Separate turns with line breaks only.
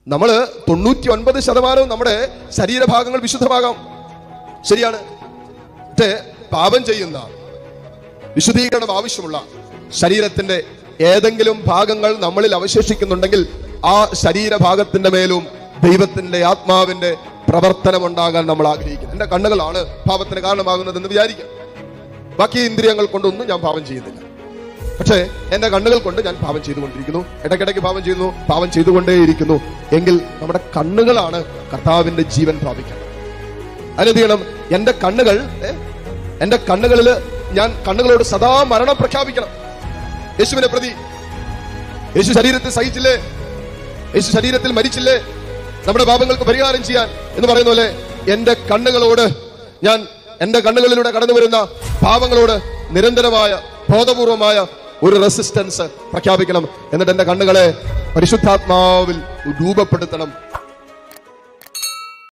നമ്മള് തൊണ്ണൂറ്റി ഒൻപത് ശതമാനവും നമ്മുടെ ശരീരഭാഗങ്ങൾ വിശുദ്ധഭാഗം ശരിയാണ് പക്ഷേ പാപം ചെയ്യുന്ന വിശുദ്ധീകരണം ആവശ്യമുള്ള ശരീരത്തിന്റെ ഏതെങ്കിലും ഭാഗങ്ങൾ നമ്മളിൽ അവശേഷിക്കുന്നുണ്ടെങ്കിൽ ആ ശരീരഭാഗത്തിന്റെ മേലും ദൈവത്തിന്റെ ആത്മാവിന്റെ പ്രവർത്തനം ഉണ്ടാകാൻ നമ്മൾ ആഗ്രഹിക്കുന്നു എന്റെ കണ്ണുകളാണ് പാപത്തിന് കാരണമാകുന്നതെന്ന് വിചാരിക്കാം ബാക്കി ഇന്ദ്രിയങ്ങൾ കൊണ്ടൊന്നും ഞാൻ പാപം ചെയ്യുന്നില്ല പക്ഷേ എന്റെ കണ്ണുകൾ കൊണ്ട് ഞാൻ പാപം ചെയ്തുകൊണ്ടിരിക്കുന്നു ഇടയ്ക്കിടയ്ക്ക് പാപം ചെയ്യുന്നു പാപം ചെയ്തുകൊണ്ടേയിരിക്കുന്നു എങ്കിൽ നമ്മുടെ കണ്ണുകളാണ് കർത്താവിന്റെ ജീവൻ പ്രാപിക്കുന്നത് അതിനെന്ത് ചെയ്യണം എന്റെ കണ്ണുകൾ ഏ, എന്റെ കണ്ണുകളിൽ ഞാൻ കണ്ണുകളോട് സദാ മരണം പ്രഖ്യാപിക്കണം യേശുവിനെ പ്രതി യേശു ശരീരത്തിൽ സഹിച്ചില്ലേ യേശു ശരീരത്തിൽ മരിച്ചില്ലേ നമ്മുടെ പാപങ്ങൾക്ക് പരിഹാരം ചെയ്യാൻ എന്ന് പറയുന്ന പോലെ എന്റെ കണ്ണുകളോട് ഞാൻ എന്റെ കണ്ണുകളിലൂടെ കടന്നു വരുന്ന പാപങ്ങളോട് നിരന്തരമായ ബോധപൂർവമായ ഒരു റെസിസ്റ്റൻസ് പ്രഖ്യാപിക്കണം എന്നിട്ട് എന്റെ കണ്ണുകളെ പരിശുദ്ധാത്മാവിൽ രൂപപ്പെടുത്തണം